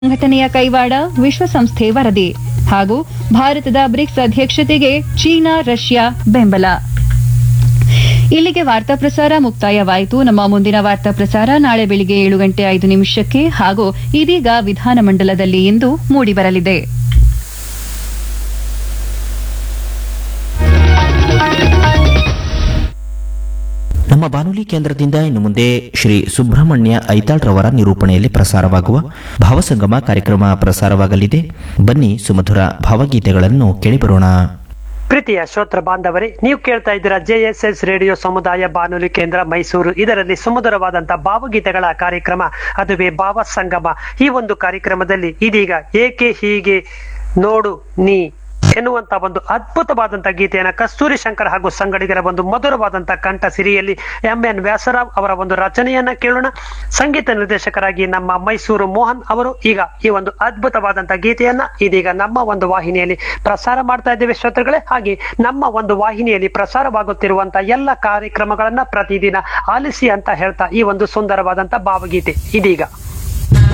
ಸಂಘಟನೆಯ ಕೈವಾಡ ವಿಶ್ವಸಂಸ್ಥೆ ವರದಿ ಹಾಗೂ ಭಾರತದ ಬ್ರಿಕ್ಸ್ ಅಧ್ಯಕ್ಷತೆಗೆ ಚೀನಾ ರಷ್ಯಾ ಬೆಂಬಲ ಇಲ್ಲಿಗೆ ವಾರ್ತಾ ಪ್ರಸಾರ ಮುಕ್ತಾಯವಾಯಿತು ನಮ್ಮ ಮುಂದಿನ ವಾರ್ತಾ ಪ್ರಸಾರ ನಾಳೆ ಬೆಳಿಗ್ಗೆ ಏಳು ಗಂಟೆ ಐದು ನಿಮಿಷಕ್ಕೆ ಹಾಗೂ ಇದೀಗ ವಿಧಾನಮಂಡಲದಲ್ಲಿ ಇಂದು ಮೂಡಿಬರಲಿದೆ ನಮ್ಮ ಬಾನುಲಿ ಕೇಂದ್ರದಿಂದ ಇನ್ನು ಮುಂದೆ ಶ್ರೀ ಸುಬ್ರಹ್ಮಣ್ಯ ಐತಾಳ್ರವರ ನಿರೂಪಣೆಯಲ್ಲಿ ಪ್ರಸಾರವಾಗುವ ಭಾವಸಂಗಮ ಕಾರ್ಯಕ್ರಮ ಪ್ರಸಾರವಾಗಲಿದೆ ಬನ್ನಿ ಸುಮಧುರ ಭಾವಗೀತೆಗಳನ್ನು ಕೇಳಿಬರೋಣ ಪ್ರೀತಿಯ ಶ್ರೋತ್ರ ಬಾಂಧವರೇ ನೀವು ಕೇಳ್ತಾ ಇದ್ದೀರಾ ಜೆಎಸ್ಎಸ್ ರೇಡಿಯೋ ಸಮುದಾಯ ಬಾನುಲಿ ಕೇಂದ್ರ ಮೈಸೂರು ಇದರಲ್ಲಿ ಸುಮಧುರವಾದಂತಹ ಭಾವಗೀತೆಗಳ ಕಾರ್ಯಕ್ರಮ ಅದುವೇ ಭಾವ ಸಂಗಮ ಈ ಒಂದು ಕಾರ್ಯಕ್ರಮದಲ್ಲಿ ಇದೀಗ ಏಕೆ ಹೀಗೆ ನೋಡು ನೀ ಎನ್ನುವಂತ ಒಂದು ಅದ್ಭುತವಾದಂತ ಗೀತೆಯನ್ನ ಕಸ್ತೂರಿ ಶಂಕರ್ ಹಾಗೂ ಸಂಗಡಿಗರ ಒಂದು ಮಧುರವಾದಂತ ಕಂಠ ಸಿರಿಯಲ್ಲಿ ಎಂ ಎನ್ ವ್ಯಾಸರಾವ್ ಅವರ ಒಂದು ರಚನೆಯನ್ನ ಕೇಳೋಣ ಸಂಗೀತ ನಿರ್ದೇಶಕರಾಗಿ ನಮ್ಮ ಮೈಸೂರು ಮೋಹನ್ ಅವರು ಈಗ ಈ ಒಂದು ಅದ್ಭುತವಾದಂತ ಗೀತೆಯನ್ನ ಇದೀಗ ನಮ್ಮ ಒಂದು ವಾಹಿನಿಯಲ್ಲಿ ಪ್ರಸಾರ ಮಾಡ್ತಾ ಇದ್ದೇವೆ ಶ್ರೋತೃಗಳೇ ಹಾಗೆ ನಮ್ಮ ಒಂದು ವಾಹಿನಿಯಲ್ಲಿ ಪ್ರಸಾರವಾಗುತ್ತಿರುವಂತ ಎಲ್ಲ ಕಾರ್ಯಕ್ರಮಗಳನ್ನ ಪ್ರತಿದಿನ ಆಲಿಸಿ ಅಂತ ಹೇಳ್ತಾ ಈ ಒಂದು ಸುಂದರವಾದಂತ ಭಾವಗೀತೆ ಇದೀಗ